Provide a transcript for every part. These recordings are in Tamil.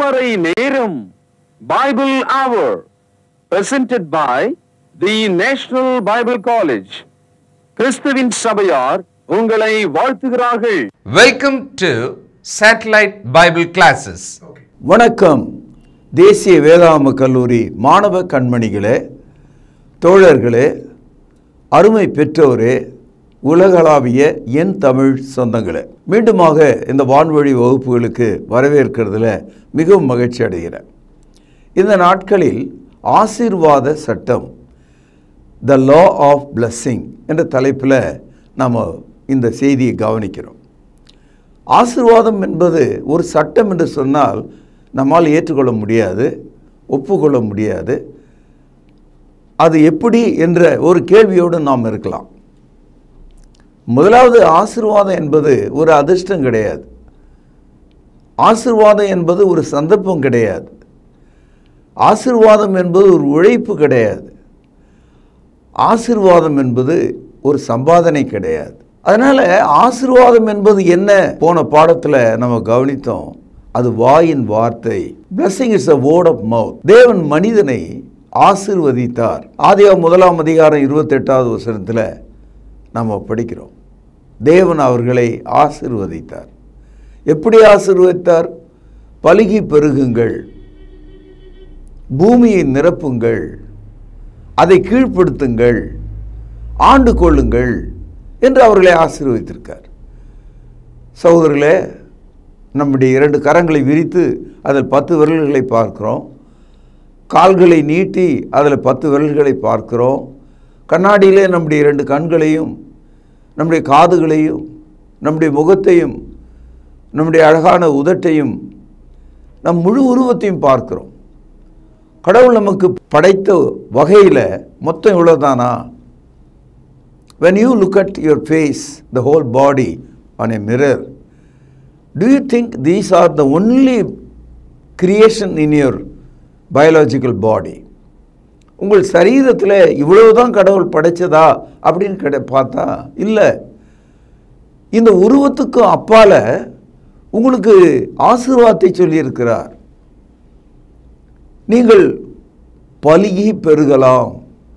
திருமறை நேரம் பைபிள் அவர் presented by the National Bible College கிறிஸ்துவின் சபையார் உங்களை வாழ்த்துகிறார்கள் Welcome to Satellite Bible Classes. வணக்கம் தேசிய வேதாம கல்லூரி மாணவ கண்மணிகளே தோழர்களே அருமை பெற்றோரே உலகளாவிய என் தமிழ் சொந்தங்களே மீண்டுமாக இந்த வான்வழி வகுப்புகளுக்கு வரவேற்கிறதுல மிகவும் மகிழ்ச்சி அடைகிறேன் இந்த நாட்களில் ஆசீர்வாத சட்டம் த லா ஆஃப் blessing என்ற தலைப்பில் நாம் இந்த செய்தியை கவனிக்கிறோம் ஆசீர்வாதம் என்பது ஒரு சட்டம் என்று சொன்னால் நம்மால் ஏற்றுக்கொள்ள முடியாது ஒப்புக்கொள்ள முடியாது அது எப்படி என்ற ஒரு கேள்வியோடு நாம் இருக்கலாம் முதலாவது ஆசீர்வாதம் என்பது ஒரு அதிர்ஷ்டம் கிடையாது ஆசீர்வாதம் என்பது ஒரு சந்தர்ப்பம் கிடையாது ஆசீர்வாதம் என்பது ஒரு உழைப்பு கிடையாது ஆசீர்வாதம் என்பது ஒரு சம்பாதனை கிடையாது அதனால் ஆசீர்வாதம் என்பது என்ன போன பாடத்தில் நம்ம கவனித்தோம் அது வாயின் வார்த்தை blessing is a word of mouth தேவன் மனிதனை ஆசீர்வதித்தார் ஆதியா முதலாம் அதிகாரம் இருபத்தெட்டாவது வசனத்தில் நம்ம படிக்கிறோம் தேவன் அவர்களை ஆசீர்வதித்தார் எப்படி ஆசீர்வதித்தார் பலுகி பெருகுங்கள் பூமியை நிரப்புங்கள் அதை கீழ்ப்படுத்துங்கள் ஆண்டு கொள்ளுங்கள் என்று அவர்களை ஆசீர்வதித்திருக்கார் சகோதரர்களே நம்முடைய இரண்டு கரங்களை விரித்து அதில் பத்து விரல்களை பார்க்கிறோம் கால்களை நீட்டி அதில் பத்து விரல்களை பார்க்கிறோம் கண்ணாடியிலே நம்முடைய இரண்டு கண்களையும் நம்முடைய காதுகளையும் நம்முடைய முகத்தையும் நம்முடைய அழகான உதட்டையும் நம் முழு உருவத்தையும் பார்க்கிறோம் கடவுள் நமக்கு படைத்த வகையில் மொத்தம் இவ்வளோதானா when you look at your face the whole body on a mirror do you think these are the only creation in your biological body உங்கள் சரீரத்தில் இவ்வளவுதான் கடவுள் படைச்சதா அப்படின்னு கிட பார்த்தா இல்லை இந்த உருவத்துக்கும் அப்பால உங்களுக்கு ஆசீர்வாதத்தை சொல்லியிருக்கிறார் நீங்கள் பலுகி பெருகலாம்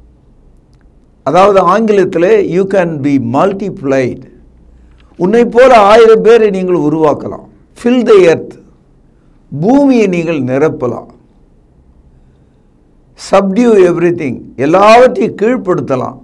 அதாவது ஆங்கிலத்தில் யூ கேன் பி மல்டிப்ளைட் உன்னை போல ஆயிரம் பேரை நீங்கள் உருவாக்கலாம் ஃபில் த எர்த் பூமியை நீங்கள் நிரப்பலாம் சப்டியூ எவ்ரி திங் எல்லாவற்றையும் கீழ்ப்படுத்தலாம்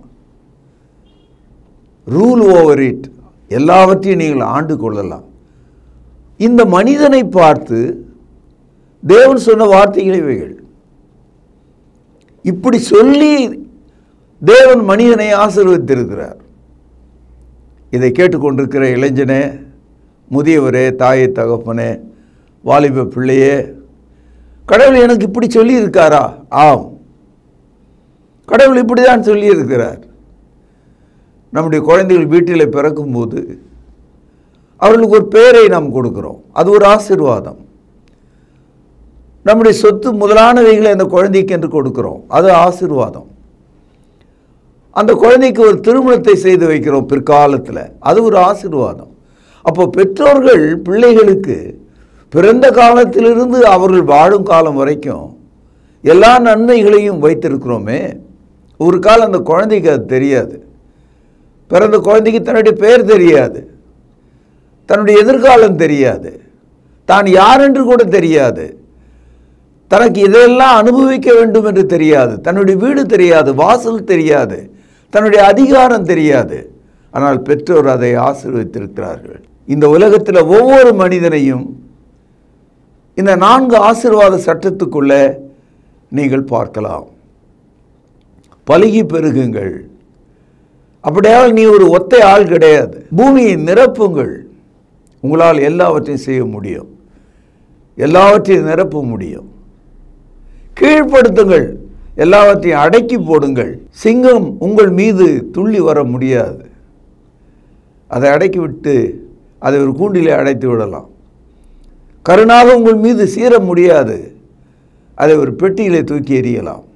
ரூல் ஓவர் இட் எல்லாவற்றையும் நீங்கள் ஆண்டு கொள்ளலாம் இந்த மனிதனை பார்த்து தேவன் சொன்ன வார்த்தைகள் இவைகள் இப்படி சொல்லி தேவன் மனிதனை ஆசீர்வதித்திருக்கிறார் இதை கேட்டுக்கொண்டிருக்கிற இளைஞனே முதியவரே தாயை தகப்பனே வாலிப பிள்ளையே கடவுள் எனக்கு இப்படி சொல்லியிருக்காரா ஆம் கடவுள் இப்படி தான் சொல்லியிருக்கிறார் நம்முடைய குழந்தைகள் வீட்டில் பிறக்கும்போது அவர்களுக்கு ஒரு பெயரை நாம் கொடுக்கிறோம் அது ஒரு ஆசீர்வாதம் நம்முடைய சொத்து முதலானவைகளை அந்த குழந்தைக்கு என்று கொடுக்கிறோம் அது ஆசீர்வாதம் அந்த குழந்தைக்கு ஒரு திருமணத்தை செய்து வைக்கிறோம் பிற்காலத்தில் அது ஒரு ஆசீர்வாதம் அப்போ பெற்றோர்கள் பிள்ளைகளுக்கு பிறந்த காலத்திலிருந்து அவர்கள் வாழும் காலம் வரைக்கும் எல்லா நன்மைகளையும் வைத்திருக்கிறோமே ஒரு காலம் அந்த குழந்தைக்கு அது தெரியாது பிறந்த குழந்தைக்கு தன்னுடைய பெயர் தெரியாது தன்னுடைய எதிர்காலம் தெரியாது தான் யார் என்று கூட தெரியாது தனக்கு இதெல்லாம் அனுபவிக்க வேண்டும் என்று தெரியாது தன்னுடைய வீடு தெரியாது வாசல் தெரியாது தன்னுடைய அதிகாரம் தெரியாது ஆனால் பெற்றோர் அதை ஆசீர்வதித்திருக்கிறார்கள் இந்த உலகத்தில் ஒவ்வொரு மனிதனையும் இந்த நான்கு ஆசீர்வாத சட்டத்துக்குள்ளே நீங்கள் பார்க்கலாம் பலுகி பெருகுங்கள் அப்படியால் நீ ஒரு ஒத்தை ஆள் கிடையாது பூமியை நிரப்புங்கள் உங்களால் எல்லாவற்றையும் செய்ய முடியும் எல்லாவற்றையும் நிரப்ப முடியும் கீழ்ப்படுத்துங்கள் எல்லாவற்றையும் அடக்கி போடுங்கள் சிங்கம் உங்கள் மீது துள்ளி வர முடியாது அதை அடக்கி விட்டு அதை ஒரு கூண்டிலே அடைத்து விடலாம் கருணாக உங்கள் மீது சீர முடியாது அதை ஒரு பெட்டியிலே தூக்கி எறியலாம்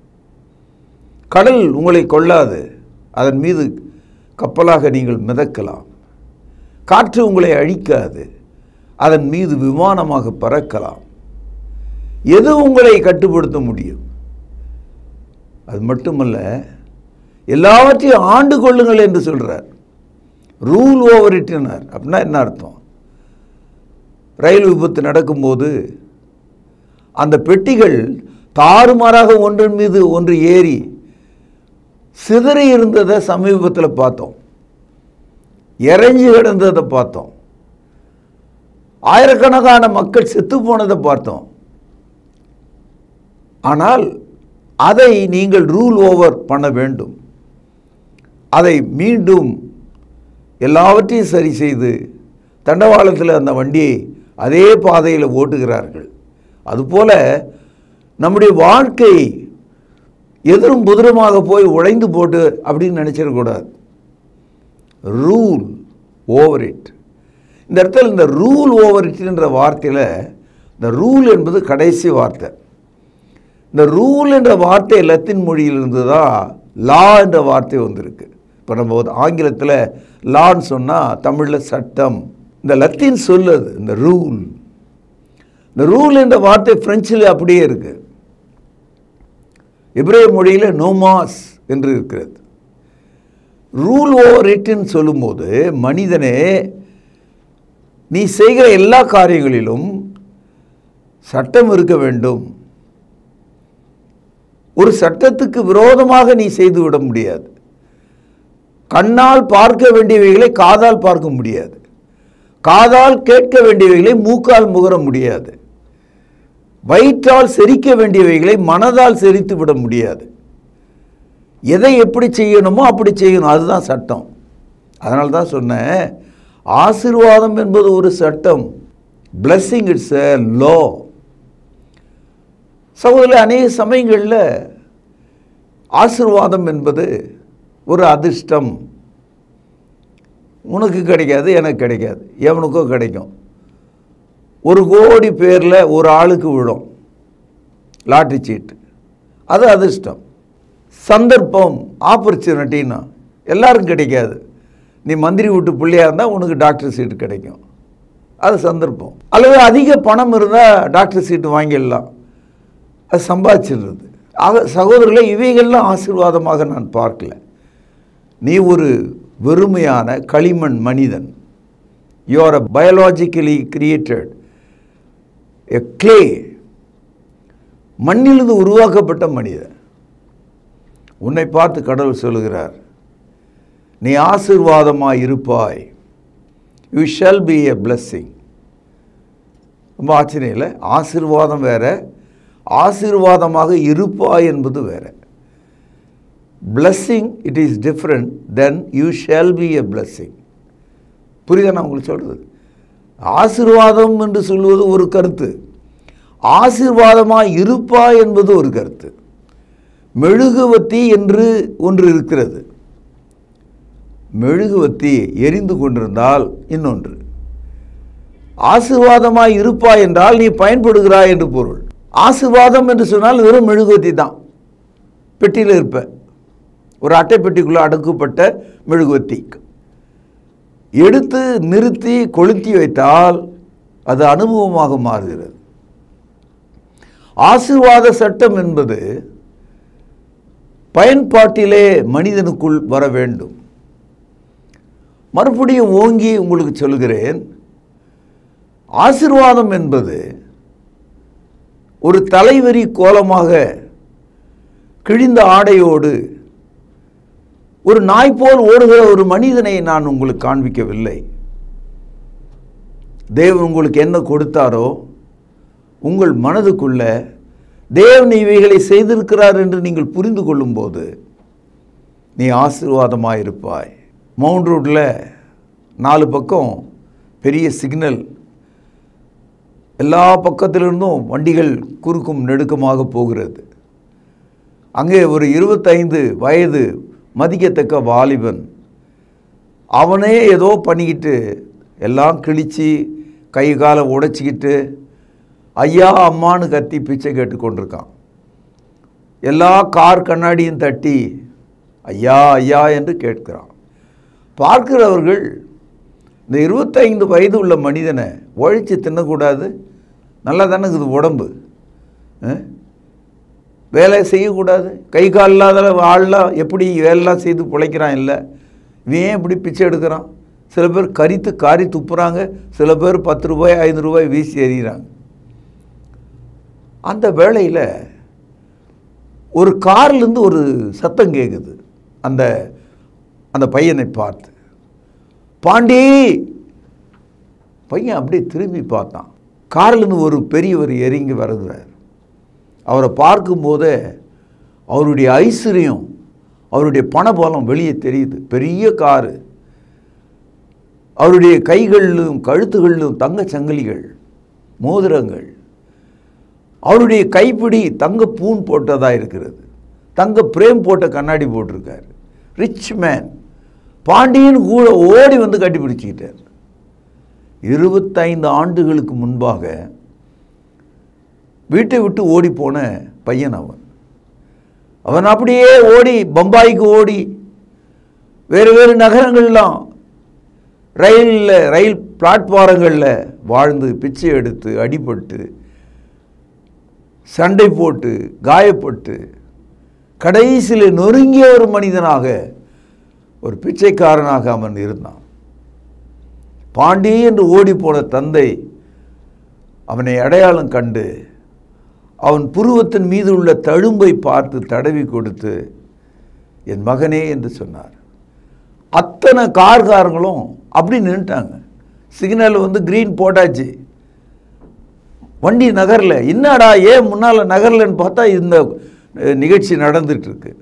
கடல் உங்களை கொள்ளாது அதன் மீது கப்பலாக நீங்கள் மிதக்கலாம் காற்று உங்களை அழிக்காது அதன் மீது விமானமாக பறக்கலாம் எது உங்களை கட்டுப்படுத்த முடியும் அது மட்டுமல்ல எல்லாவற்றையும் ஆண்டு கொள்ளுங்கள் என்று சொல்றார் ரூல் ஓவர் இட்டுனார் அப்படின்னா என்ன அர்த்தம் ரயில் விபத்து நடக்கும்போது அந்த பெட்டிகள் தாறுமாறாக ஒன்றின் மீது ஒன்று ஏறி சிதறி இருந்ததை சமீபத்தில் பார்த்தோம் இறைஞ்சு கிடந்ததை பார்த்தோம் ஆயிரக்கணக்கான மக்கள் செத்து போனதை பார்த்தோம் ஆனால் அதை நீங்கள் ரூல் ஓவர் பண்ண வேண்டும் அதை மீண்டும் எல்லாவற்றையும் சரி செய்து தண்டவாளத்தில் அந்த வண்டியை அதே பாதையில் ஓட்டுகிறார்கள் அதுபோல நம்முடைய வாழ்க்கை எதிரும் புதிரமாக போய் உடைந்து போட்டு அப்படின்னு நினச்சிடக்கூடாது ரூல் ஓவர் இட் இந்த இடத்துல இந்த ரூல் ஓவர் இட்ன்ற வார்த்தையில் இந்த ரூல் என்பது கடைசி வார்த்தை இந்த ரூல் என்ற வார்த்தை லத்தீன் மொழியிலிருந்து தான் லா என்ற வார்த்தை வந்திருக்கு இப்போ நம்ம ஒரு ஆங்கிலத்தில் லான்னு சொன்னால் தமிழில் சட்டம் இந்த லத்தீன் சொல்லுது இந்த ரூல் இந்த ரூல் என்ற வார்த்தை பிரெஞ்சில் அப்படியே இருக்கு எபிரேய மொழியில் நோமாஸ் என்று இருக்கிறது ரூல் ஓவர் இட்னு சொல்லும்போது மனிதனே நீ செய்கிற எல்லா காரியங்களிலும் சட்டம் இருக்க வேண்டும் ஒரு சட்டத்துக்கு விரோதமாக நீ செய்துவிட முடியாது கண்ணால் பார்க்க வேண்டியவைகளை காதால் பார்க்க முடியாது காதால் கேட்க வேண்டியவைகளை மூக்கால் முகர முடியாது வயிற்றால் செரிக்க வேண்டியவைகளை மனதால் செரித்து விட முடியாது எதை எப்படி செய்யணுமோ அப்படி செய்யணும் அதுதான் சட்டம் அதனால தான் சொன்னேன் ஆசீர்வாதம் என்பது ஒரு சட்டம் blessing இட்ஸ் a லோ சகோதரர் அநேக சமயங்களில் ஆசீர்வாதம் என்பது ஒரு அதிர்ஷ்டம் உனக்கு கிடைக்காது எனக்கு கிடைக்காது எவனுக்கோ கிடைக்கும் ஒரு கோடி பேரில் ஒரு ஆளுக்கு விழும் லாட்டரி சீட்டு அது அதிர்ஷ்டம் சந்தர்ப்பம் ஆப்பர்ச்சுனிட்டின்னா எல்லாருக்கும் கிடைக்காது நீ மந்திரி வீட்டு பிள்ளையா இருந்தால் உனக்கு டாக்டர் சீட்டு கிடைக்கும் அது சந்தர்ப்பம் அல்லது அதிக பணம் இருந்தால் டாக்டர் சீட்டு வாங்கிடலாம் அது சம்பாதிச்சிடுறது ஆக சகோதரர்களே இவைகள்லாம் ஆசீர்வாதமாக நான் பார்க்கல நீ ஒரு வெறுமையான களிமண் மனிதன் you are a biologically created a clay மண்ணிலிருந்து உருவாக்கப்பட்ட மனிதன் உன்னை பார்த்து கடவுள் சொல்லுகிறார் நீ ஆசீர்வாதமாய் இருப்பாய் you shall be a blessing ரொம்ப ஆச்சரியம் இல்லை ஆசீர்வாதம் வேற ஆசீர்வாதமாக இருப்பாய் என்பது வேற blessing it is different then you shall be a blessing புரியுதா நான் உங்களுக்கு சொல்கிறது ஆசீர்வாதம் என்று சொல்வது ஒரு கருத்து ஆசீர்வாதமாக இருப்பாய் என்பது ஒரு கருத்து மெழுகுவத்தி என்று ஒன்று இருக்கிறது மெழுகுவத்தி எரிந்து கொண்டிருந்தால் இன்னொன்று ஆசீர்வாதமாய் இருப்பாய் என்றால் நீ பயன்படுகிறாய் என்று பொருள் ஆசீர்வாதம் என்று சொன்னால் வெறும் மெழுகுவத்தி தான் பெட்டியில் இருப்ப ஒரு அட்டை பெட்டிக்குள்ளே அடக்கப்பட்ட மெழுகுவத்தி எடுத்து நிறுத்தி கொளுத்தி வைத்தால் அது அனுபவமாக மாறுகிறது ஆசீர்வாத சட்டம் என்பது பயன்பாட்டிலே மனிதனுக்குள் வர வேண்டும் மறுபடியும் ஓங்கி உங்களுக்கு சொல்கிறேன் ஆசீர்வாதம் என்பது ஒரு தலைவரி கோலமாக கிழிந்த ஆடையோடு ஒரு நாய் போல் ஓடுகிற ஒரு மனிதனை நான் உங்களுக்கு காண்பிக்கவில்லை தேவன் உங்களுக்கு என்ன கொடுத்தாரோ உங்கள் மனதுக்குள்ள தேவன் இவைகளை செய்திருக்கிறார் என்று நீங்கள் புரிந்து கொள்ளும்போது நீ ஆசீர்வாதமாக இருப்பாய் மவுண்ட் ரோட்டில் நாலு பக்கம் பெரிய சிக்னல் எல்லா பக்கத்திலிருந்தும் வண்டிகள் குறுக்கும் நெடுக்கமாக போகிறது அங்கே ஒரு இருபத்தைந்து வயது மதிக்கத்தக்க வாலிபன் அவனே ஏதோ பண்ணிக்கிட்டு எல்லாம் கிழிச்சு கை காலை உடைச்சிக்கிட்டு ஐயா அம்மான்னு கத்தி பிச்சை கேட்டு கொண்டிருக்கான் எல்லா கார் கண்ணாடியும் தட்டி ஐயா ஐயா என்று கேட்கிறான் பார்க்கிறவர்கள் இந்த இருபத்தைந்து வயது உள்ள மனிதனை ஒழிச்சு தின்னக்கூடாது நல்லா தானே இருக்குது உடம்பு அஹ்? வேலை செய்யக்கூடாது கை கால் இல்லாத ஆள்லாம் எப்படி வேலைலாம் செய்து பிழைக்கிறான் இல்லை இவன் ஏன் இப்படி பிச்சை எடுக்கிறான் சில பேர் கரித்து காரி துப்புறாங்க சில பேர் பத்து ரூபாய் ஐந்து ரூபாய் வீசி எறிகிறாங்க அந்த வேளையில் ஒரு கார்லேருந்து ஒரு சத்தம் கேட்குது அந்த அந்த பையனை பார்த்து பாண்டி பையன் அப்படியே திரும்பி பார்த்தான் கார்லேருந்து ஒரு பெரியவர் இறங்கி வருகிறார் அவரை பார்க்கும்போதே அவருடைய ஐஸ்வர்யம் அவருடைய பணபலம் வெளியே தெரியுது பெரிய காரு அவருடைய கைகளிலும் கழுத்துகளிலும் தங்கச் சங்கிலிகள் மோதிரங்கள் அவருடைய கைப்பிடி தங்க பூன் போட்டதாக இருக்கிறது தங்க பிரேம் போட்ட கண்ணாடி போட்டிருக்காரு ரிச் மேன் பாண்டியன் கூட ஓடி வந்து கட்டிப்பிடிச்சிக்கிட்டார் இருபத்தைந்து ஆண்டுகளுக்கு முன்பாக வீட்டை விட்டு ஓடி போன பையன் அவன் அவன் அப்படியே ஓடி பம்பாய்க்கு ஓடி வேறு வேறு நகரங்கள்லாம் ரயிலில் ரயில் பிளாட்பாரங்களில் வாழ்ந்து பிச்சை எடுத்து அடிபட்டு சண்டை போட்டு காயப்பட்டு கடைசியில் நொறுங்கிய ஒரு மனிதனாக ஒரு பிச்சைக்காரனாக அவன் இருந்தான் பாண்டி என்று ஓடிப்போன தந்தை அவனை அடையாளம் கண்டு அவன் புருவத்தின் மீது உள்ள தழும்பை பார்த்து தடவி கொடுத்து என் மகனே என்று சொன்னார் அத்தனை கார்காரங்களும் அப்படி நின்றுட்டாங்க சிக்னல் வந்து க்ரீன் போட்டாச்சு வண்டி நகரில் என்னடா ஏன் முன்னால் நகரலன்னு பார்த்தா இந்த அஹ், நிகழ்ச்சி நடந்துட்டு இருக்கு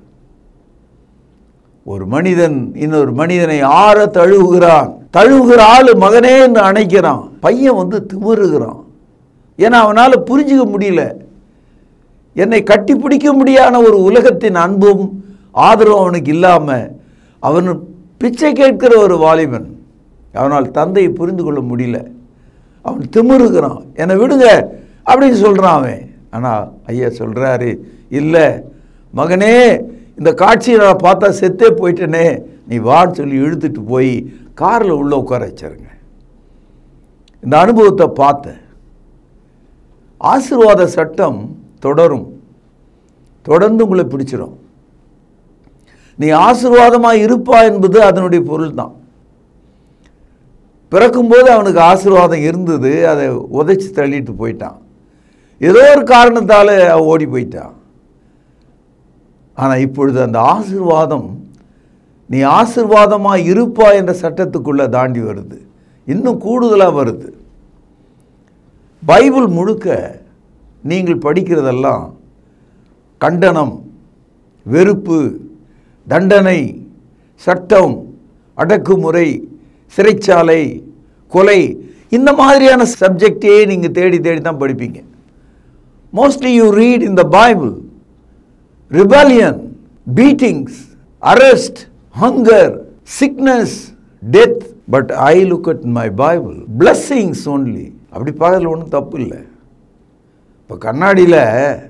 ஒரு மனிதன் இன்னொரு மனிதனை ஆற தழுவுகிறான் தழுவுகிற ஆளு மகனே என்று அணைக்கிறான் பையன் வந்து திமிருகிறான் ஏன்னா அவனால் புரிஞ்சுக்க முடியல என்னை கட்டி பிடிக்க முடியாத ஒரு உலகத்தின் அன்பும் ஆதரவும் அவனுக்கு இல்லாமல் அவன் பிச்சை கேட்கிற ஒரு வாலிபன் அவனால் தந்தையை புரிந்து கொள்ள முடியல அவன் திமிருகிறான் என்னை விடுங்க அப்படின்னு சொல்கிறான் அவன் ஆனால் ஐயா சொல்கிறாரு இல்லை மகனே இந்த காட்சியை நான் பார்த்தா செத்தே போயிட்டேனே நீ வான்னு சொல்லி இழுத்துட்டு போய் காரில் உள்ளே உட்கார வச்சாருங்க இந்த அனுபவத்தை பார்த்தேன் ஆசீர்வாத சட்டம் தொடரும் தொடர்ந்து உங்களை பிடிச்சிரும் நீ ஆசீர்வாதமாக இருப்பா என்பது அதனுடைய பொருள் தான் பிறக்கும்போது அவனுக்கு ஆசீர்வாதம் இருந்தது அதை உதைச்சி தள்ளிட்டு போயிட்டான் ஏதோ ஒரு காரணத்தால் அவன் ஓடி போயிட்டான் ஆனால் இப்பொழுது அந்த ஆசீர்வாதம் நீ ஆசீர்வாதமாக இருப்பா என்ற சட்டத்துக்குள்ளே தாண்டி வருது இன்னும் கூடுதலாக வருது பைபிள் முழுக்க நீங்கள் படிக்கிறதெல்லாம் கண்டனம் வெறுப்பு தண்டனை சட்டம் அடக்குமுறை சிறைச்சாலை கொலை இந்த மாதிரியான சப்ஜெக்டே நீங்கள் தேடி தேடி தான் படிப்பீங்க mostly you read in the Bible rebellion beatings arrest hunger sickness death but I look at my Bible blessings only அப்படி பார்க்கறதுல ஒன்றும் தப்பு இல்லை இப்போ கண்ணாடியில்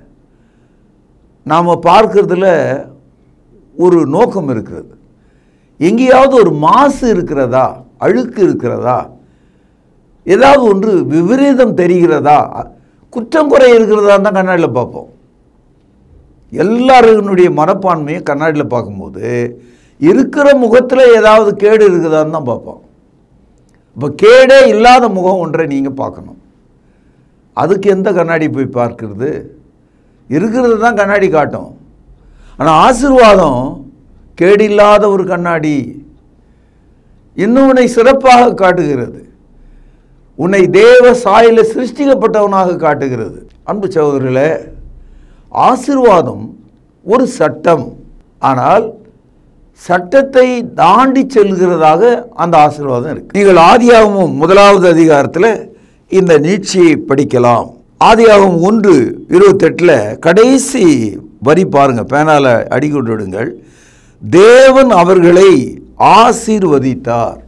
நாம் பார்க்கறதுல ஒரு நோக்கம் இருக்கிறது எங்கேயாவது ஒரு மாசு இருக்கிறதா அழுக்கு இருக்கிறதா ஏதாவது ஒன்று விபரீதம் தெரிகிறதா குற்றம் குறை இருக்கிறதா தான் கண்ணாடியில் பார்ப்போம் எல்லாருடைய மனப்பான்மையை கண்ணாடியில் பார்க்கும்போது இருக்கிற முகத்தில் ஏதாவது கேடு இருக்குதான்னு தான் பார்ப்போம் இப்போ கேடே இல்லாத முகம் ஒன்றை நீங்கள் பார்க்கணும் அதுக்கு எந்த கண்ணாடி போய் பார்க்கிறது இருக்கிறது தான் கண்ணாடி காட்டும் ஆனால் ஆசீர்வாதம் கேடு இல்லாத ஒரு கண்ணாடி இன்னும் உன்னை சிறப்பாக காட்டுகிறது உன்னை தேவ சாயல சிருஷ்டிக்கப்பட்டவனாக காட்டுகிறது அன்பு சகோதரர்களே ஆசீர்வாதம் ஒரு சட்டம் ஆனால் சட்டத்தை தாண்டி செல்கிறதாக அந்த ஆசீர்வாதம் இருக்கு நீங்கள் ஆதியாகமும் முதலாவது அதிகாரத்தில் இந்த நீட்சியை படிக்கலாம் ஆதியாகமம் ஒன்று இருபத்தெட்டில் கடைசி வரி பாருங்க பேனால அடிக்கொண்டு விடுங்கள் தேவன் அவர்களை ஆசீர்வதித்தார்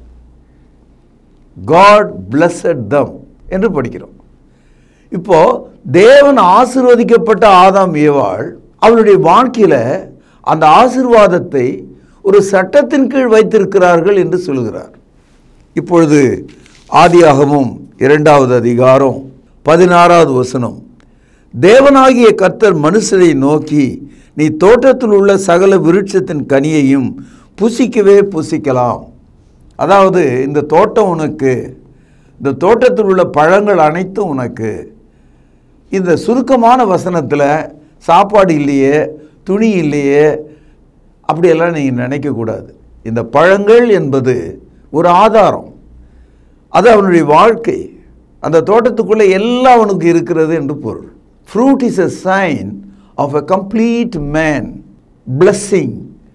காட் பிளஸட் தம் என்று படிக்கிறோம் இப்போ தேவன் ஆசீர்வதிக்கப்பட்ட ஆதாம் ஏவாள் அவளுடைய வாழ்க்கையில் அந்த ஆசீர்வாதத்தை ஒரு சட்டத்தின் கீழ் வைத்திருக்கிறார்கள் என்று சொல்கிறார் இப்பொழுது ஆதியாகமும் இரண்டாவது அதிகாரம் பதினாறாவது வசனம் தேவனாகிய கர்த்தர் மனுஷரை நோக்கி நீ தோட்டத்தில் உள்ள சகல விருட்சத்தின் கனியையும் புசிக்கவே புசிக்கலாம் அதாவது இந்த தோட்டம் உனக்கு இந்த தோட்டத்தில் உள்ள பழங்கள் அனைத்தும் உனக்கு இந்த சுருக்கமான வசனத்தில் சாப்பாடு இல்லையே துணி இல்லையே அப்படியெல்லாம் நீங்கள் நினைக்கக்கூடாது இந்த பழங்கள் என்பது ஒரு ஆதாரம் அது அவனுடைய வாழ்க்கை அந்த தோட்டத்துக்குள்ளே எல்லாம் அவனுக்கு இருக்கிறது என்று பொருள் fruit is a sign of a complete man blessing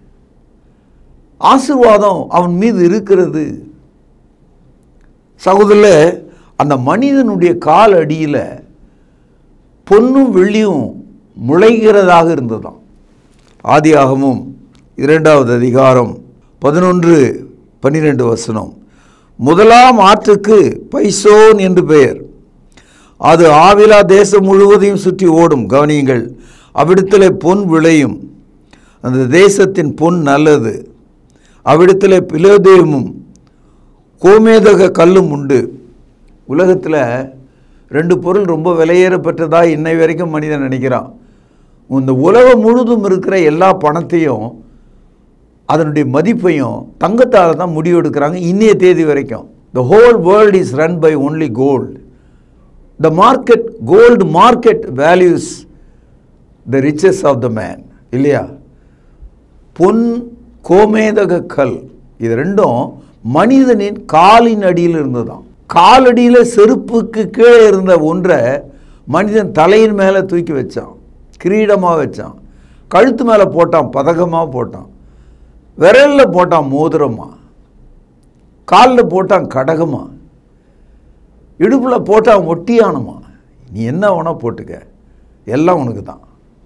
ஆசீர்வாதம் அவன் மீது இருக்கிறது சகோதரில் அந்த மனிதனுடைய கால் அடியில் பொன்னும் வெள்ளியும் முளைகிறதாக இருந்ததாம் ஆதியாகமும் இரண்டாவது அதிகாரம் பதினொன்று பன்னிரெண்டு வசனம் முதலாம் ஆற்றுக்கு பைசோன் என்று பெயர் அது ஆவிலா தேசம் முழுவதையும் சுற்றி ஓடும் கவனியுங்கள் அவ்விடத்தில் பொன் விளையும் அந்த தேசத்தின் பொன் நல்லது அவ்விடத்தில் பிலோதேமும் கோமேதக கல்லும் உண்டு உலகத்தில் ரெண்டு பொருள் ரொம்ப விலையேறப்பட்டதா இன்னை வரைக்கும் மனிதன் நினைக்கிறான் இந்த உலகம் முழுதும் இருக்கிற எல்லா பணத்தையும் அதனுடைய மதிப்பையும் தங்கத்தால் தான் முடிவெடுக்கிறாங்க இன்னைய தேதி வரைக்கும் the whole world is run by only gold the market gold market values the riches of the man இல்லையா பொன் கோமேதக கல் இது ரெண்டும் மனிதனின் காலின் அடியில் இருந்ததாம் காலடியில் செருப்புக்கு கீழே இருந்த ஒன்றை மனிதன் தலையின் மேலே தூக்கி வச்சான் கிரீடமாக வச்சான் கழுத்து மேலே போட்டான் பதகமாக போட்டான் விரலில் போட்டான் மோதிரமா காலில் போட்டான் கடகமா இடுப்பில் போட்டான் ஒட்டியானமா நீ என்ன வேணா போட்டுக்க எல்லாம் உனக்கு தான்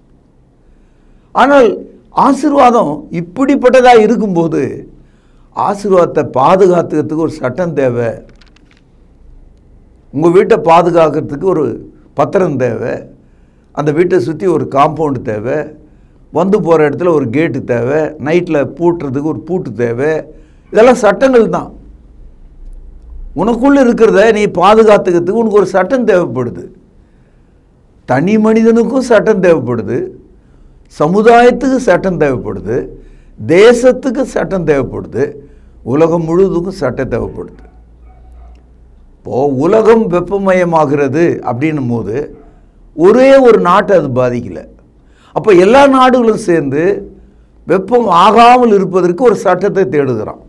ஆனால் ஆசீர்வாதம் இப்படிப்பட்டதாக இருக்கும்போது ஆசீர்வாதத்தை பாதுகாத்துக்கிறதுக்கு ஒரு சட்டம் தேவை உங்கள் வீட்டை பாதுகாக்கிறதுக்கு ஒரு பத்திரம் தேவை அந்த வீட்டை சுற்றி ஒரு காம்பவுண்டு தேவை வந்து போகிற இடத்துல ஒரு கேட்டு தேவை நைட்டில் பூட்டுறதுக்கு ஒரு பூட்டு தேவை இதெல்லாம் சட்டங்கள் தான் உனக்குள்ளே இருக்கிறத நீ பாதுகாத்துக்கிறதுக்கு உனக்கு ஒரு சட்டம் தேவைப்படுது தனி மனிதனுக்கும் சட்டம் தேவைப்படுது சமுதாயத்துக்கு சட்டம் தேவைப்படுது தேசத்துக்கு சட்டம் தேவைப்படுது உலகம் முழுவதுக்கும் சட்டம் தேவைப்படுது இப்போது உலகம் வெப்பமயமாகிறது அப்படின்னும் போது ஒரே ஒரு நாட்டை அது பாதிக்கலை அப்போ எல்லா நாடுகளும் சேர்ந்து வெப்பம் ஆகாமல் இருப்பதற்கு ஒரு சட்டத்தை தேடுகிறான்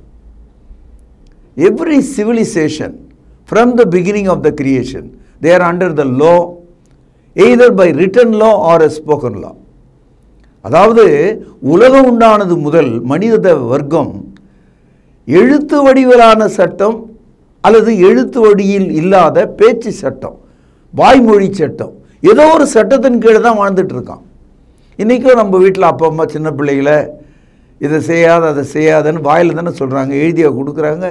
every civilization from the beginning of the creation they are under the law either by written law or a spoken law அதாவது உலகம் உண்டானது முதல் மனித வர்க்கம் எழுத்து வடிவிலான சட்டம் அல்லது எழுத்து வடியில் இல்லாத பேச்சு சட்டம் வாய்மொழி சட்டம் ஏதோ ஒரு சட்டத்தின் கீழே தான் வாழ்ந்துட்டு இருக்கான் இன்றைக்கும் நம்ம வீட்டில் அப்பா அம்மா சின்ன பிள்ளைகளை இதை செய்யாத அதை செய்யாதன்னு வாயில் தானே சொல்கிறாங்க எழுதியா கொடுக்குறாங்க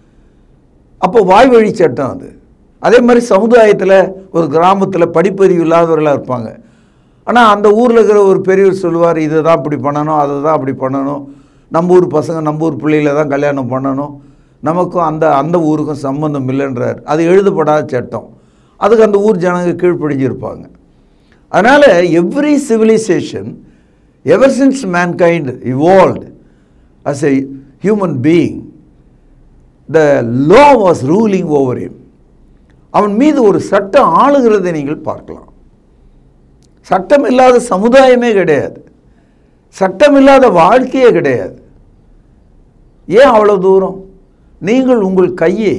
அப்போ வாய் வழி சட்டம் அது அதே மாதிரி சமுதாயத்தில் ஒரு கிராமத்தில் படிப்பறிவு இல்லாதவர்களாக இருப்பாங்க ஆனால் அந்த ஊரில் இருக்கிற ஒரு பெரியவர் சொல்லுவார் இதை தான் இப்படி பண்ணணும் அதை தான் அப்படி பண்ணணும் நம்ம ஊர் பசங்க நம்ம ஊர் பிள்ளைகளை தான் கல்யாணம் பண்ணணும் நமக்கும் அந்த அந்த ஊருக்கும் சம்பந்தம் இல்லைன்றார் அது எழுதப்படாத சட்டம் அதுக்கு அந்த ஊர் ஜனங்க கீழ்ப்படிஞ்சிருப்பாங்க அதனால் every civilization ever since mankind evolved as a human being the law was ruling over him அவன் மீது ஒரு சட்டம் ஆளுகிறதை நீங்கள் பார்க்கலாம் சட்டம் இல்லாத சமுதாயமே கிடையாது சட்டம் இல்லாத வாழ்க்கையே கிடையாது ஏன் அவ்வளோ தூரம் நீங்கள் உங்கள் கையை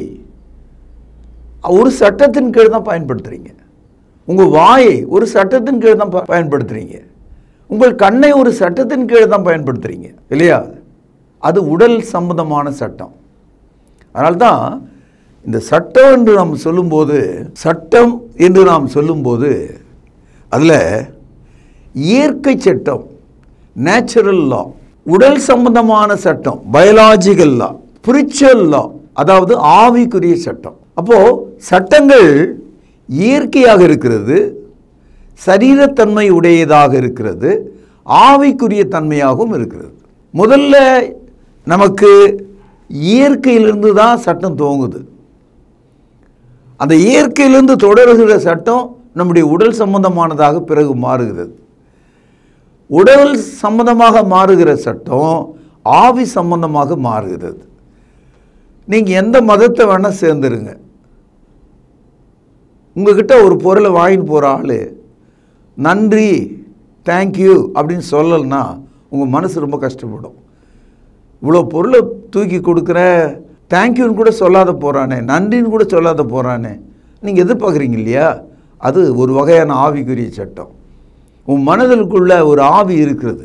ஒரு சட்டத்தின் கீழ் தான் பயன்படுத்துகிறீங்க உங்கள் வாயை ஒரு சட்டத்தின் கீழ் தான் ப- பயன்படுத்துகிறீங்க உங்கள் கண்ணை ஒரு சட்டத்தின் கீழ் தான் பயன்படுத்துகிறீங்க இல்லையா அது உடல் சம்பந்தமான சட்டம் அதனால்தான் இந்த சட்டம் என்று நாம் சொல்லும்போது சட்டம் என்று நாம் சொல்லும்போது அதில் இயற்கை சட்டம் நேச்சுரல் லா உடல் சம்பந்தமான சட்டம் பயாலாஜிக்கல் லா ஸ்பிரிச்சுவல் லா அதாவது ஆவிக்குரிய சட்டம் அப்போ சட்டங்கள் இயற்கையாக இருக்கிறது சரீரத்தன்மை உடையதாக இருக்கிறது ஆவிக்குரிய தன்மையாகவும் இருக்கிறது முதல்ல நமக்கு இயற்கையிலிருந்து தான் சட்டம் துவங்குது அந்த இயற்கையிலிருந்து தொடர்கிற சட்டம் நம்முடைய உடல் சம்பந்தமானதாக பிறகு மாறுகிறது உடல் சம்பந்தமாக மாறுகிற சட்டம் ஆவி சம்பந்தமாக மாறுகிறது நீங்கள் எந்த மதத்தை வேணால் சேர்ந்துருங்க உங்ககிட்ட ஒரு பொருளை வாங்கிட்டு போகிற ஆள் நன்றி தேங்க்யூ அப்படின்னு சொல்லலைன்னா உங்கள் மனசு ரொம்ப கஷ்டப்படும் இவ்வளோ பொருளை தூக்கி கொடுக்குற தேங்க்யூன்னு கூட சொல்லாத போகிறானே நன்றின்னு கூட சொல்லாத போகிறானே நீங்கள் எதிர்பார்க்குறீங்க இல்லையா அது ஒரு வகையான ஆவிக்குரிய சட்டம் உன் மனதிற்குள்ள ஒரு ஆவி இருக்கிறது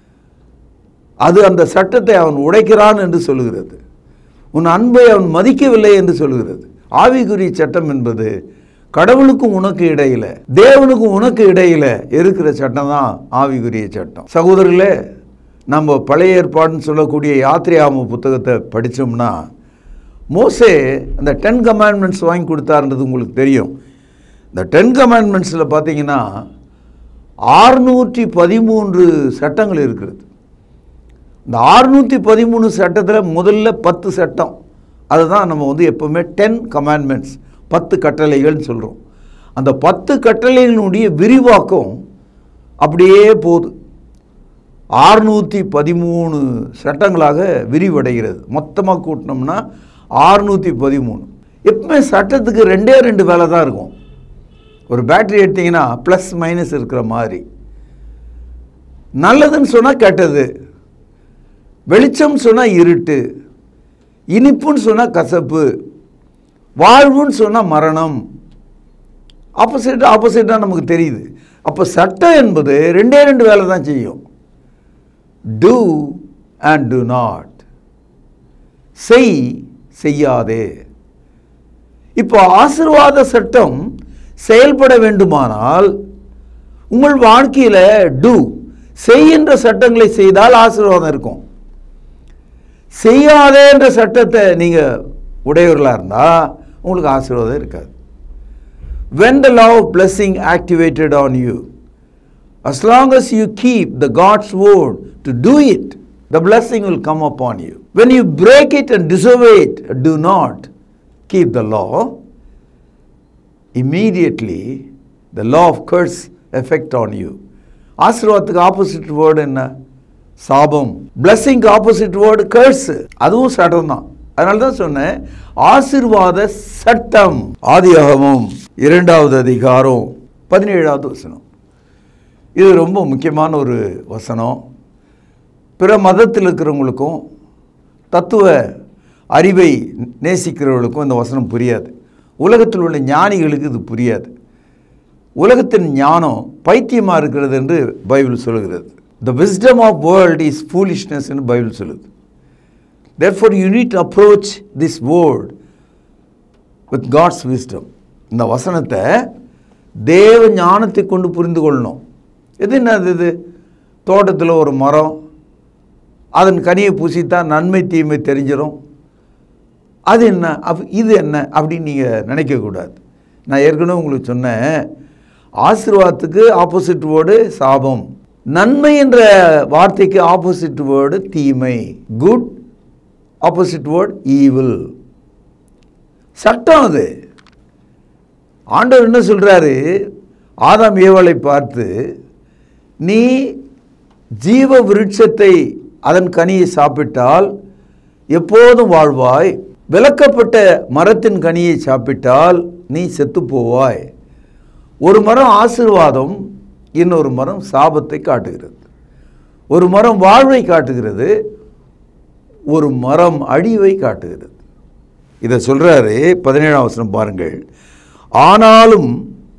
அது அந்த சட்டத்தை அவன் உடைக்கிறான் என்று சொல்லுகிறது உன் அன்பை அவன் மதிக்கவில்லை என்று சொல்லுகிறது ஆவிக்குரிய சட்டம் என்பது கடவுளுக்கும் உனக்கு இடையில தேவனுக்கும் உனக்கு இடையில இருக்கிற சட்டம் தான் ஆவிக்குரிய சட்டம் சகோதரர்களே நம்ம பழைய ஏற்பாடுன்னு சொல்லக்கூடிய யாத்திரையாம புத்தகத்தை படித்தோம்னா மோசே அந்த டென் கமாண்ட்மெண்ட்ஸ் வாங்கி கொடுத்தாருன்றது உங்களுக்கு தெரியும் இந்த டென் கமாண்ட்மெண்ட்ஸில் பார்த்தீங்கன்னா ஆறுநூற்றி பதிமூன்று சட்டங்கள் இருக்கிறது இந்த ஆறுநூற்றி பதிமூணு சட்டத்தில் முதல்ல பத்து சட்டம் அதுதான் நம்ம வந்து எப்போவுமே டென் கமாண்ட்மெண்ட்ஸ் பத்து கட்டளைகள்னு சொல்கிறோம் அந்த பத்து கட்டளைகளினுடைய விரிவாக்கம் அப்படியே போகுது ஆறுநூற்றி பதிமூணு சட்டங்களாக விரிவடைகிறது மொத்தமாக கூட்டினோம்னா ஆறுநூற்றி பதிமூணு எப்பவுமே சட்டத்துக்கு ரெண்டே ரெண்டு வேலை தான் இருக்கும் ஒரு பேட்டரி எடுத்தீங்கன்னா ப்ளஸ் மைனஸ் இருக்கிற மாதிரி நல்லதுன்னு சொன்னால் கெட்டது வெளிச்சம் சொன்னால் இருட்டு இனிப்புன்னு சொன்னால் கசப்பு வாழ்வுன்னு சொன்னால் மரணம் ஆப்போசிட் ஆப்போசிட்டாக நமக்கு தெரியுது அப்போ சட்டம் என்பது ரெண்டே ரெண்டு வேலை தான் செய்யும் டூ அண்ட் டு நாட் செய் செய்யாதே இப்போ ஆசிர்வாத சட்டம் செயல்பட வேண்டுமானால் உங்கள் வாழ்க்கையில் டூ செய்கின்ற சட்டங்களை செய்தால் ஆசீர்வாதம் இருக்கும் செய்யாதே என்ற சட்டத்தை நீங்கள் உடையவர்களாக இருந்தால் உங்களுக்கு ஆசீர்வாதம் இருக்காது when the law of blessing activated on you as long as you keep the god's word to do it the blessing will come upon you when you break it and disobey it do not keep the law immediately the law of curse effect on you ஆசீர்வாதத்துக்கு ஆப்போசிட் வேர்டு என்ன சாபம் பிளஸ்ஸிங்க்கு ஆப்போசிட் வேர்டு கர்ஸ் அதுவும் சட்டம் தான் அதனால தான் சொன்னேன் ஆசீர்வாத சட்டம் ஆதியாகமும் இரண்டாவது அதிகாரம் பதினேழாவது வசனம் இது ரொம்ப முக்கியமான ஒரு வசனம் பிற மதத்தில் இருக்கிறவங்களுக்கும் தத்துவ அறிவை நேசிக்கிறவர்களுக்கும் இந்த வசனம் புரியாது உலகத்தில் உள்ள ஞானிகளுக்கு இது புரியாது உலகத்தின் ஞானம் பைத்தியமாக இருக்கிறது என்று பைபிள் சொல்லுகிறது the wisdom of world is foolishness என்று பைபிள் சொல்லுது therefore you need to approach this word with God's wisdom இந்த வசனத்தை தேவ ஞானத்தை கொண்டு புரிந்து கொள்ளணும் எது என்னது இது தோட்டத்தில் ஒரு மரம் அதன் கனியை பூசித்தா நன்மை தீமை தெரிஞ்சிடும் அது என்ன அப் இது என்ன அப்படின்னு நீங்கள் நினைக்கக்கூடாது நான் ஏற்கனவே உங்களுக்கு சொன்னேன் ஆசீர்வாதத்துக்கு ஆப்போசிட் வேர்டு சாபம் நன்மை என்ற வார்த்தைக்கு ஆப்போசிட் வேர்டு தீமை குட் ஆப்போசிட் வேர்ட் ஈவில் சட்டம் அது ஆண்டவர் என்ன சொல்கிறாரு ஆதாம் ஏவலை பார்த்து நீ ஜீவ விருட்சத்தை அதன் கனியை சாப்பிட்டால் எப்போதும் வாழ்வாய் விலக்கப்பட்ட மரத்தின் கனியை சாப்பிட்டால் நீ செத்து போவாய் ஒரு மரம் ஆசீர்வாதம் இன்னொரு மரம் சாபத்தை காட்டுகிறது ஒரு மரம் வாழ்வை காட்டுகிறது ஒரு மரம் அழிவை காட்டுகிறது இதை சொல்கிறாரு பதினேழாம் வசனம் பாருங்கள் ஆனாலும்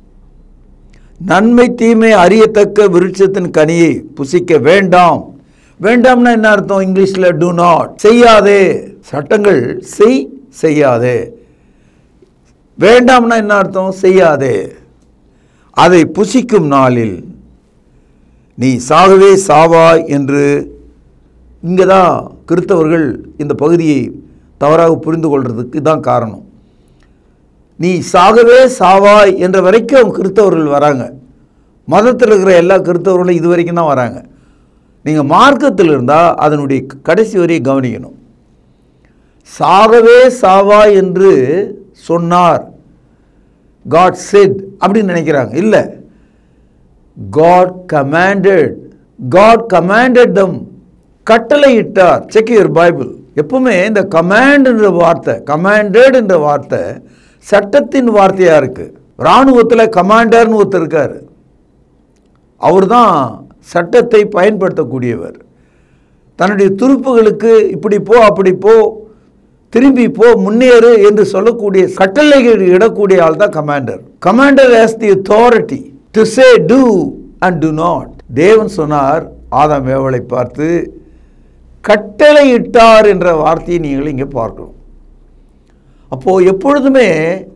நன்மை தீமை அறியத்தக்க விருட்சத்தின் கனியை புசிக்க வேண்டாம் வேண்டாம்னா என்ன அர்த்தம் இங்கிலீஷில் டூ நாட் செய்யாதே சட்டங்கள் செய் செய்யாதே வேண்டாம்னா என்ன அர்த்தம் செய்யாதே அதை புசிக்கும் நாளில் நீ சாகவே சாவாய் என்று இங்கே தான் கிறிஸ்தவர்கள் இந்த பகுதியை தவறாக புரிந்து கொள்றதுக்கு தான் காரணம் நீ சாகவே சாவாய் என்ற வரைக்கும் கிறிஸ்தவர்கள் வராங்க மதத்தில் இருக்கிற எல்லா கிறிஸ்தவர்களும் இது வரைக்கும் தான் வராங்க நீங்கள் மார்க்கத்தில் இருந்தால் அதனுடைய கடைசி வரையை கவனிக்கணும் சாகவே சாவாய் என்று சொன்னார் காட் செட் அப்படின்னு நினைக்கிறாங்க இல்லை God commanded God commanded them கட்டளை இட்டார் செக் யுவர் பைபிள் எப்பவுமே இந்த கமாண்ட் என்ற வார்த்தை கமாண்டட் என்ற வார்த்தை சட்டத்தின் வார்த்தையாக இருக்குது இராணுவத்தில் கமாண்டர்னு ஒருத்தர் இருக்கார் அவர் தான் சட்டத்தை பயன்படுத்தக்கூடியவர் தன்னுடைய துருப்புகளுக்கு இப்படி போ அப்படி போ திரும்பி போ முன்னேறு என்று சொல்லக்கூடிய கட்டளைகள் இடக்கூடிய ஆள் தான் commander commander has the authority to say do and do not தேவன் சொன்னார் ஆதாம் ஏவலை பார்த்து கட்டளையிட்டார் என்ற வார்த்தையை நீங்கள் இங்கே பார்க்கணும் அப்போது எப்பொழுதுமே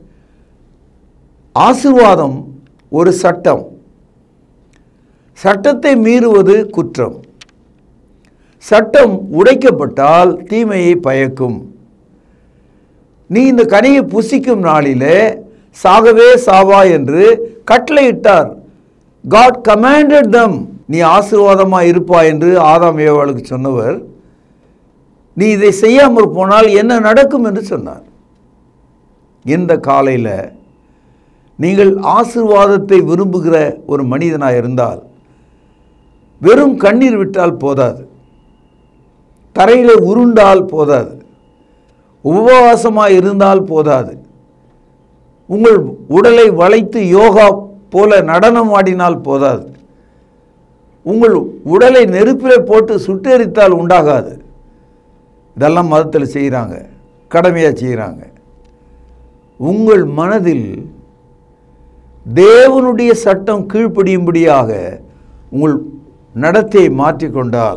ஆசீர்வாதம் ஒரு சட்டம் சட்டத்தை மீறுவது குற்றம் சட்டம் உடைக்கப்பட்டால் தீமையை பயக்கும் நீ இந்த கனியை புசிக்கும் நாளிலே சாகவே சாவா என்று கட்டளையிட்டார் காட் commanded them நீ ஆசீர்வாதமாக இருப்பாய் என்று ஆதாம் ஏவாளுக்கு சொன்னவர் நீ இதை செய்யாமல் போனால் என்ன நடக்கும் என்று சொன்னார் இந்த காலையில் நீங்கள் ஆசீர்வாதத்தை விரும்புகிற ஒரு மனிதனாக இருந்தால் வெறும் கண்ணீர் விட்டால் போதாது தரையில் உருண்டால் போதாது உபவாசமாக இருந்தால் போதாது உங்கள் உடலை வளைத்து யோகா போல நடனம் ஆடினால் போதாது உங்கள் உடலை நெருப்பிலே போட்டு சுட்டெரித்தால் உண்டாகாது இதெல்லாம் மதத்தில் செய்கிறாங்க கடமையாக செய்கிறாங்க உங்கள் மனதில் தேவனுடைய சட்டம் கீழ்ப்படியும்படியாக உங்கள் நடத்தையை மாற்றிக்கொண்டால்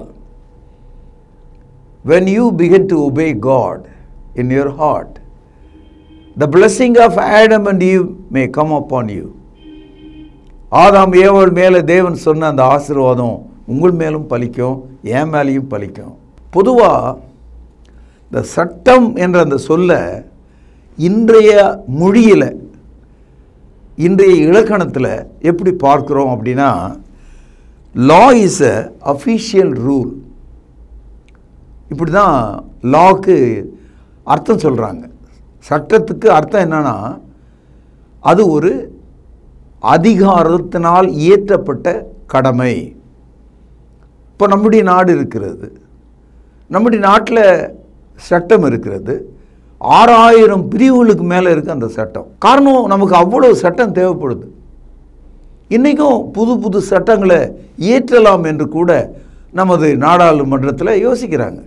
when you begin to obey God in your heart, the blessing of Adam and Eve may come upon you. ஆதாம் ஏவல் மேலே தேவன் சொன்ன அந்த ஆசீர்வாதம் உங்கள் மேலும் பலிக்கும் என் மேலேயும் பலிக்கும் பொதுவாக இந்த சட்டம் என்ற அந்த சொல்ல இன்றைய மொழியில் இன்றைய இலக்கணத்தில் எப்படி பார்க்குறோம் அப்படின்னா law is a official rule இப்படி தான் லாக்கு அர்த்தம் சொல்கிறாங்க சட்டத்துக்கு அர்த்தம் என்னன்னா அது ஒரு அதிகாரத்தினால் இயற்றப்பட்ட கடமை இப்போ நம்முடைய நாடு இருக்கிறது நம்முடைய நாட்டில் சட்டம் இருக்கிறது ஆறாயிரம் பிரிவுகளுக்கு மேலே இருக்குது அந்த சட்டம் காரணம் நமக்கு அவ்வளோ சட்டம் தேவைப்படுது இன்றைக்கும் புது புது சட்டங்களை இயற்றலாம் என்று கூட நமது நாடாளுமன்றத்தில் யோசிக்கிறாங்க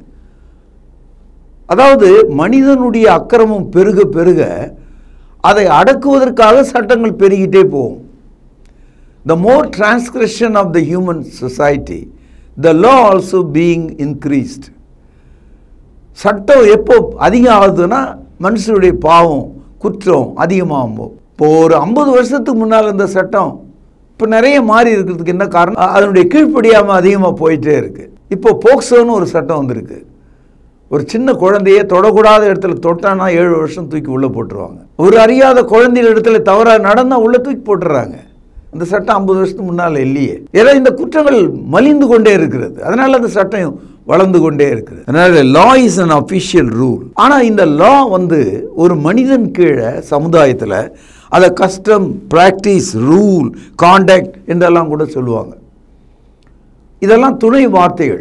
அதாவது மனிதனுடைய அக்கிரமம் பெருக பெருக அதை அடக்குவதற்காக சட்டங்கள் பெருகிட்டே போகும் the more transcription of the human society the law also being increased சட்டம் எப்போ அதிகம் ஆகுதுன்னா மனுஷனுடைய பாவம் குற்றம் அதிகமாகும் இப்போ ஒரு ஐம்பது வருஷத்துக்கு முன்னால் இருந்த சட்டம் இப்போ நிறைய மாறி இருக்கிறதுக்கு என்ன காரணம் அ- அதனுடைய கீழ்ப்படியாமல் அதிகமாக போயிட்டே இருக்கு இப்போ போக்சோன்னு ஒரு சட்டம் வந்திருக்கு ஒரு சின்ன குழந்தைய தொடக்கூடாத இடத்துல தொட்டானா ஏழு வருஷம் தூக்கி உள்ளே போட்டுருவாங்க ஒரு அறியாத குழந்தைய இடத்துல தவறாக நடந்தால் உள்ளே தூக்கி போட்டுறாங்க அந்த சட்டம் ஐம்பது வருஷத்துக்கு முன்னால் இல்லையே ஏன்னா இந்த குற்றங்கள் மலிந்து கொண்டே இருக்கிறது அதனால அந்த சட்டம் வளர்ந்து கொண்டே இருக்குது அதனால law is an official rule ஆனால் இந்த லா வந்து ஒரு மனிதன் கீழே சமுதாயத்தில் அதை கஸ்டம் ப்ராக்டிஸ் ரூல் காண்டாக்ட் என்றெல்லாம் கூட சொல்லுவாங்க இதெல்லாம் துணை வார்த்தைகள்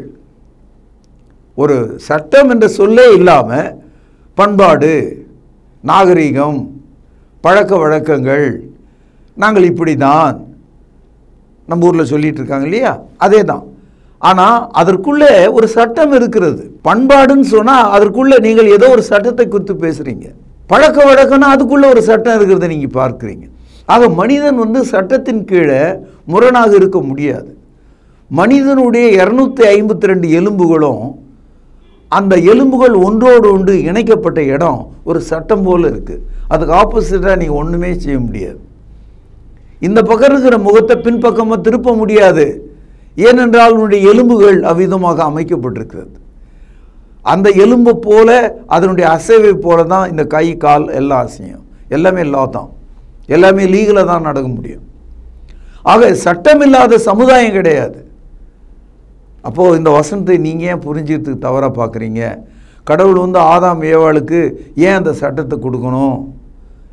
ஒரு சட்டம் என்ற சொல்லே இல்லாமல் பண்பாடு நாகரிகம் பழக்க வழக்கங்கள் நாங்கள் இப்படி தான் நம்ம ஊரில் சொல்லிட்டு இருக்காங்க இல்லையா அதே தான் ஆனால் அதற்குள்ளே ஒரு சட்டம் இருக்கிறது பண்பாடுன்னு சொன்னால் அதற்குள்ளே நீங்கள் ஏதோ ஒரு சட்டத்தை குறித்து பேசுகிறீங்க பழக்க வழக்கம்னா அதுக்குள்ளே ஒரு சட்டம் இருக்கிறத நீங்கள் பார்க்குறீங்க ஆக மனிதன் வந்து சட்டத்தின் கீழே முரணாக இருக்க முடியாது மனிதனுடைய இரநூத்தி ஐம்பத்தி ரெண்டு எலும்புகளும் அந்த எலும்புகள் ஒன்றோடு ஒன்று இணைக்கப்பட்ட இடம் ஒரு சட்டம் போல் இருக்குது அதுக்கு ஆப்போசிட்டாக நீங்கள் ஒன்றுமே செய்ய முடியாது இந்த பக்கம் இருக்கிற முகத்தை பின்பக்கமாக திருப்ப முடியாது ஏனென்றால் உன்னுடைய எலும்புகள் அவ்விதமாக அமைக்கப்பட்டிருக்கிறது அந்த எலும்பு போல அதனுடைய அசைவை போல தான் இந்த கை கால் எல்லாம் அசையும் எல்லாமே லா தான் எல்லாமே லீகலாக தான் நடக்க முடியும் ஆக சட்டமில்லாத சமுதாயம் கிடையாது அப்போது இந்த வசனத்தை நீங்கள் ஏன் புரிஞ்சுக்கிறதுக்கு தவறாக பார்க்குறீங்க கடவுள் வந்து ஆதாம் ஏவாளுக்கு ஏன் அந்த சட்டத்தை கொடுக்கணும்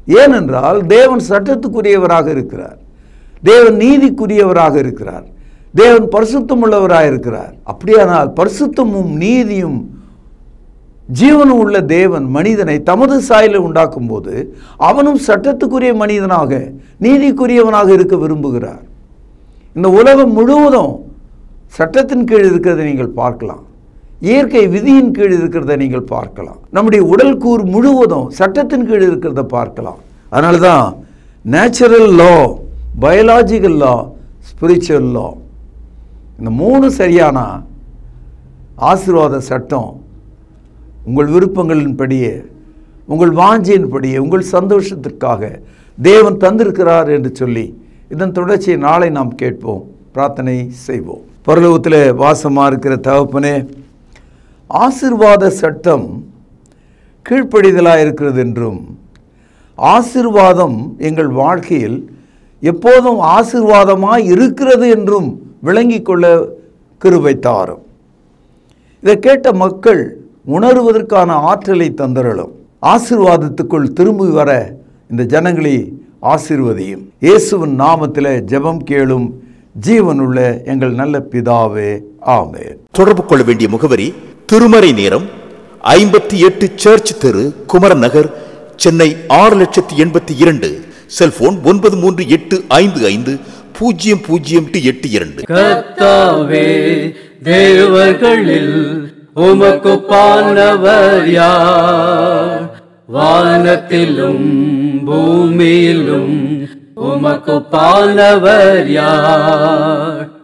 ஏனென்றால் தேவன் சட்டத்துக்குரியவராக இருக்கிறார் தேவன் நீதிக்குரியவராக இருக்கிறார் தேவன் பரிசுத்தம் உள்ளவராக இருக்கிறார் அப்படியானால் பரிசுத்தமும் நீதியும் ஜீவனும் உள்ள தேவன் மனிதனை தமது சாயலை உண்டாக்கும் போது அவனும் சட்டத்துக்குரிய மனிதனாக நீதிக்குரியவனாக இருக்க விரும்புகிறார் இந்த உலகம் முழுவதும் சட்டத்தின் கீழ் இருக்கிறதை நீங்கள் பார்க்கலாம் இயற்கை விதியின் கீழ் இருக்கிறத நீங்கள் பார்க்கலாம் நம்முடைய உடல் கூறு முழுவதும் சட்டத்தின் கீழ் இருக்கிறத பார்க்கலாம் அதனால தான் natural law biological law spiritual law இந்த மூணு சரியானா ஆசீர்வாத சட்டம் உங்கள் விருப்பங்களின்படியே உங்கள் வாஞ்சியின்படியே உங்கள் சந்தோஷத்திற்காக தேவன் தந்திருக்கிறார் என்று சொல்லி இதன் தொடர்ச்சியை நாளை நாம் கேட்போம் பிரார்த்தனை செய்வோம் பரலோகத்தில் வாசமாக இருக்கிற தகப்பனே ஆசிர்வாத சட்டம் கீழ்ப்படிதலாக இருக்கிறது என்றும் ஆசிர்வாதம் எங்கள் வாழ்க்கையில் எப்போதும் ஆசிர்வாதமாக இருக்கிறது என்றும் விளங்கிக் கொள்ள கிருபை தாரும் இதை கேட்ட மக்கள் உணர்வதற்கான ஆற்றலை தந்தரலும் ஆசிர்வாதத்துக்குள் திரும்பி வர இந்த ஜனங்களை ஆசிர்வதியும் இயேசுவின் நாமத்தில் ஜெபம் கேளும் ஜீவனுள்ள எங்கள் நல்ல பிதாவே ஆமென் தொடர்பு கொள்ள வேண்டிய முகவரி திருமறை நேரம் ஐம்பத்தி எட்டு சர்ச் தெரு குமரன் நகர் சென்னை ஆறு லட்சத்தி எண்பத்தி இரண்டு செல்போன் ஒன்பது மூன்று எட்டு ஐந்து ஐந்து பூஜ்ஜியம் பூஜ்ஜியம் எட்டு இரண்டு கர்த்தாவே தேவர்களில் உமக்குப்பானவர் யார் வானத்திலும் பூமியிலும் உமக்குப்பானவர் யார்